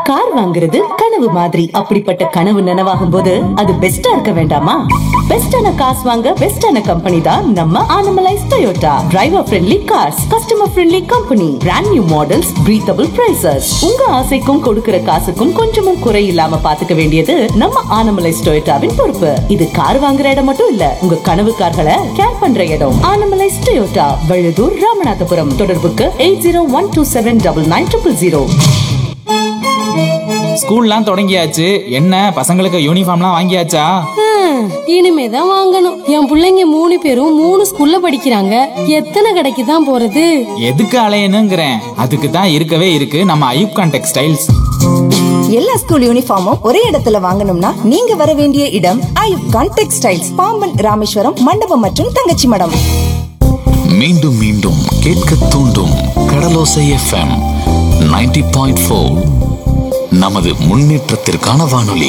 car வாங்குறது கனவு மாதிரி அப்படிப்பட்ட கனவு நனவாகும் போது அது பெஸ்டா இருக்க வேண்டாமா பெஸ்டான காசு வாங்க பெஸ்டான கம்பெனி தான் நம்ம Anamallais Toyota driver friendly cars customer friendly company brand new models breathable prices உங்க ஆசைக்கும் கொடுக்கிற காசுக்கும் கொஞ்சமும் குறை இல்லாம பாத்துக்க வேண்டியது நம்ம ஆனமலைஸ் டொயோட்டாவின் பொறுப்பு இது கார் வாங்குற இடம் மட்டும் இல்ல உங்க கனவு கார்களை கேர் பண்ற இடம் ஆனமலைஸ் டொயோட்டா வழுதூர் ராமநாதபுரம் தொடர்புக்கு eight zero one two seven double nine triple zero ஸ்கூல்லாம் தொடங்கியாச்சு என்ன பசங்களுக்கு யூனிஃபார்ம்லாம் வாங்கியாச்சா ஹம், இனிமேதான் வாங்கணும் என் புள்ளைங்க மூணு பேரும் மூணு ஸ்கூல்ல படிக்கிறாங்க எத்தனை கடைக்கு தான் போறது எதுக்கு அலையணுங்கிறேன் அதுக்கு தான் இருக்கவே இருக்கு நம்ம ஐயூப்கான் டெக்ஸ்டைல்ஸ் எல்லா ஸ்கூல் யூனிஃபார்மும் ஒரே இடத்துல வாங்கணும்னா நீங்க வர வேண்டிய இடம் ஐயூப் கான் டெக்ஸ்டைல்ஸ் பாம்பன் ராமேஸ்வரம் மண்டபம் மற்றும் தங்கச்சி மடம் மீண்டும் மீண்டும் கேட்க தூண்டும் கடலோசை எஃப்எம் 90.4 பாயிண்ட் நமது முன்னேற்றத்திற்கான வானொலி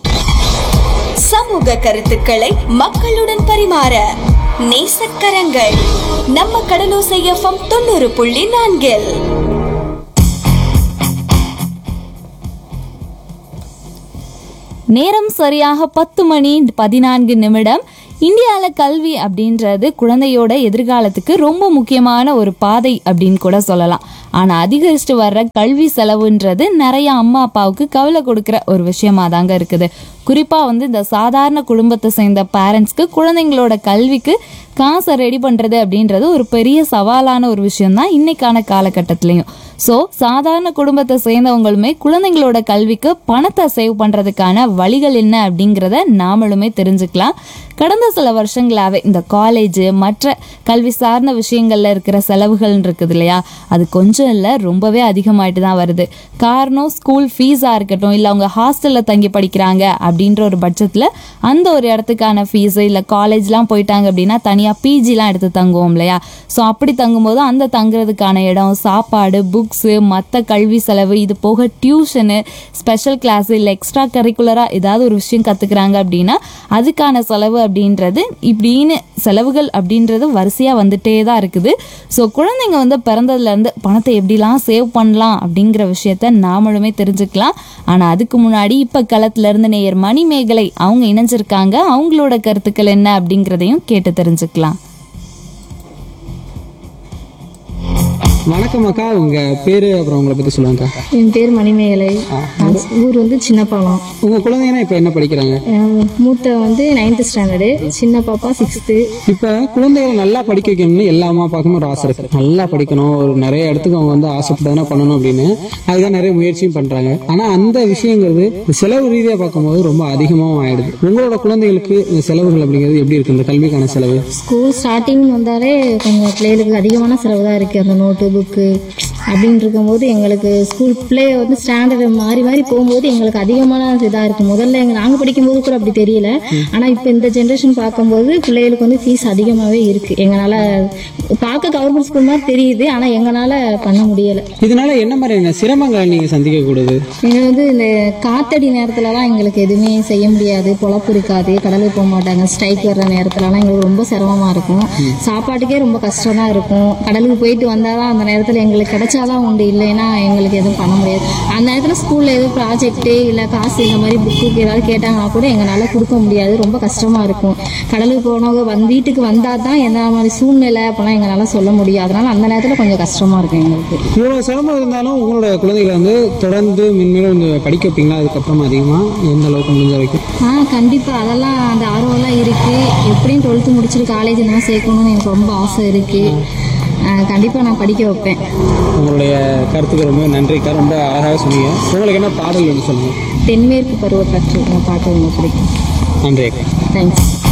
சமூக கருத்துக்களை மக்களுடன் பரிமாற நேசக்கரங்கள் நம்ம கடலோசை எஃப்எம் தொண்ணூறு புள்ளி நான்கில் நேரம் சரியாக பத்து மணி பதினான்கு நிமிடம் இந்தியாவில் கல்வி அப்படின்றது குழந்தையோட எதிர்காலத்துக்கு ரொம்ப முக்கியமான ஒரு பாதை அப்படின்னு கூட சொல்லலாம் ஆனால் அதிகரிச்சுட்டு வர்ற கல்வி செலவுன்றது நிறைய அம்மா அப்பாவுக்கு கவலை கொடுக்குற ஒரு விஷயமா தாங்க இருக்குது குறிப்பாக வந்து இந்த சாதாரண குடும்பத்தை சேர்ந்த பேரண்ட்ஸ்க்கு குழந்தைங்களோட கல்விக்கு காசை ரெடி பண்ணுறது அப்படின்றது ஒரு பெரிய சவாலான ஒரு விஷயம்தான் இன்னைக்கான காலகட்டத்திலையும் ஸோ சாதாரண குடும்பத்தை சேர்ந்தவங்களுமே குழந்தைங்களோட கல்விக்கு பணத்தை சேவ் பண்ணுறதுக்கான வழிகள் என்ன அப்படிங்கிறத நாமளுமே தெரிஞ்சுக்கலாம் கடந்த சில வருஷங்களாகவே இந்த காலேஜ் மற்ற கல்வி சார்ந்த விஷயங்கள்ல இருக்கிற செலவுகள் இருக்குது இல்லையா அது கொஞ்சம் இல்லை ரொம்பவே அதிகமாயிட்டு தான் வருது காரணம் ஸ்கூல் ஃபீஸாக இருக்கட்டும் இல்லை அவங்க ஹாஸ்டலில் தங்கி படிக்கிறாங்க அப்படின்ற ஒரு பட்சத்தில் அந்த ஒரு இடத்துக்கான ஃபீஸு இல்லை காலேஜ்லாம் போயிட்டாங்க அப்படின்னா தனியாக பிஜிலாம் எடுத்து தங்குவோம் இல்லையா ஸோ அப்படி தங்கும்போது அந்த தங்குறதுக்கான இடம் சாப்பாடு புக்ஸு மற்ற கல்வி செலவு இது போக டியூஷனு ஸ்பெஷல் கிளாஸ் இல்லை எக்ஸ்ட்ரா கரிக்குலராக ஏதாவது ஒரு விஷயம் கற்றுக்குறாங்க அப்படின்னா அதுக்கான செலவு அப்படின்றது இப்படின்னு செலவுகள் அப்படின்றது வரிசையாக வந்துட்டே தான் இருக்குது ஸோ குழந்தைங்க வந்து பிறந்ததுலேருந்து பணத்தை எப்படிலாம் சேவ் பண்ணலாம் அப்படிங்கிற விஷயத்த நாமளுமே தெரிஞ்சுக்கலாம் ஆனால் அதுக்கு முன்னாடி இப்போ களத்துலேருந்து நேயர் மணிமேகலை அவங்க இணைஞ்சிருக்காங்க அவங்களோட கருத்துக்கள் என்ன அப்படிங்கிறதையும் கேட்டு தெரிஞ்சுக்கலாம் வணக்கம் அக்கா உங்க பேரு அப்புறம் உங்களை பத்தி சொல்லுங்கக்கா என் பேர் மணிமேகலை நான் ஊர் வந்து சின்னப்பாலம் உங்க குழந்தைங்கன்னா இப்ப என்ன படிக்கிறாங்க என் மூத்த வந்து நைன்த் ஸ்டாண்டர்டு சின்ன பாப்பா சிக்ஸ்த்து இப்ப குழந்தைகளை நல்லா படிக்க வைக்கணும்னு எல்லா அம்மா அப்பாவுக்கும் ஒரு ஆசை இருக்கு நல்லா படிக்கணும் ஒரு நிறைய இடத்துக்கு அவங்க வந்து ஆசைப்பட்டதானே பண்ணணும் அப்படின்னு அதுதான் நிறைய முயற்சியும் பண்றாங்க ஆனா அந்த விஷயங்கிறது இந்த செலவு ரீதியா பார்க்கும்போது ரொம்ப அதிகமாகவும் ஆயிடுது உங்களோட குழந்தைகளுக்கு இந்த செலவுகள் அப்படிங்கிறது எப்படி இருக்கு இந்த கல்விக்கான செலவு ஸ்கூல் ஸ்டார்டிங் வந்தாலே கொஞ்சம் பிள்ளைகளுக்கு அதிகமான செலவு தான் இருக்குது அந்த நோட்டு புக்கு அப்படின்னு இருக்கும்போது எங்களுக்கு ஸ்கூல் பிள்ளை வந்து ஸ்டாண்டர்டு மாறி மாறி போகும்போது எங்களுக்கு அதிகமான இதாக இருக்குது முதல்ல எங்கள் நாங்கள் படிக்கும்போது கூட அப்படி தெரியல ஆனால் இப்போ இந்த ஜென்ரேஷன் பார்க்கும்போது பிள்ளைகளுக்கு வந்து ஃபீஸ் அதிகமாகவே இருக்குது எங்களால் பார்க்க கவர்மெண்ட் ஸ்கூல் மாதிரி தெரியுது ஆனால் எங்களால் பண்ண முடியலை இதனால என்ன மாதிரியான சிரமங்களை நீங்க சந்திக்க கூடாது எங்களுக்கு வந்து இந்த காத்தடி நேரத்துலலாம் எங்களுக்கு எதுவுமே செய்ய முடியாது பொழப்பு இருக்காது கடலுக்கு போக மாட்டாங்க ஸ்ட்ரைக் வர்ற நேரத்துலலாம் எங்களுக்கு ரொம்ப சிரமமா இருக்கும் சாப்பாட்டுக்கே ரொம்ப கஷ்டம் தான் இருக்கும் கடலுக்கு போயிட்டு வந்தால் தான் அந்த நேரத்தில் எங்களுக்கு கிடைச்சாதான் உண்டு இல்லைன்னா எங்களுக்கு எதுவும் பண்ண முடியாது அந்த நேரத்தில் ஸ்கூலில் எதுவும் ப்ராஜெக்ட்டு இல்லை காசு இந்த மாதிரி புக்கு ஏதாவது கேட்டாங்கன்னா கூட எங்களால் கொடுக்க முடியாது ரொம்ப கஷ்டமாக இருக்கும் கடலுக்கு போனவங்க வந்து வீட்டுக்கு வந்தால் தான் எந்த மாதிரி சூழ்நிலை அப்போலாம் எங்களால் சொல்ல முடியும் அதனால அந்த நேரத்தில் கொஞ்சம் கஷ்டமாக இருக்கும் எங்களுக்கு இவ்வளவு சிரமம் இருந்தாலும் உங்களோட குழந்தைகளை வந்து தொடர்ந்து மென்மேலும் வந்து படிக்க வைப்பீங்களா அதுக்கப்புறமா அதிகமா எந்த அளவுக்கு முடிஞ்ச வரைக்கும் ஆ கண்டிப்பாக அதெல்லாம் அந்த ஆர்வம்லாம் இருக்குது எப்படியும் டுவெல்த்து முடிச்சுட்டு காலேஜ் நான் சேர்க்கணும்னு எனக்கு ரொம்ப ஆசை இருக்குது கண்டிப்பாக நான் படிக்க வைப்பேன் உங்களுடைய கருத்துக்கு ரொம்ப நன்றிக்கா ரொம்ப அழகாக சொன்னீங்க உங்களுக்கு என்ன பாடல் வேணும் சொல்லுங்க தென்மேற்கு பருவக்காற்று பாட்டு ரொம்ப பிடிக்கும் நன்றி அக்கா தேங்க்ஸ்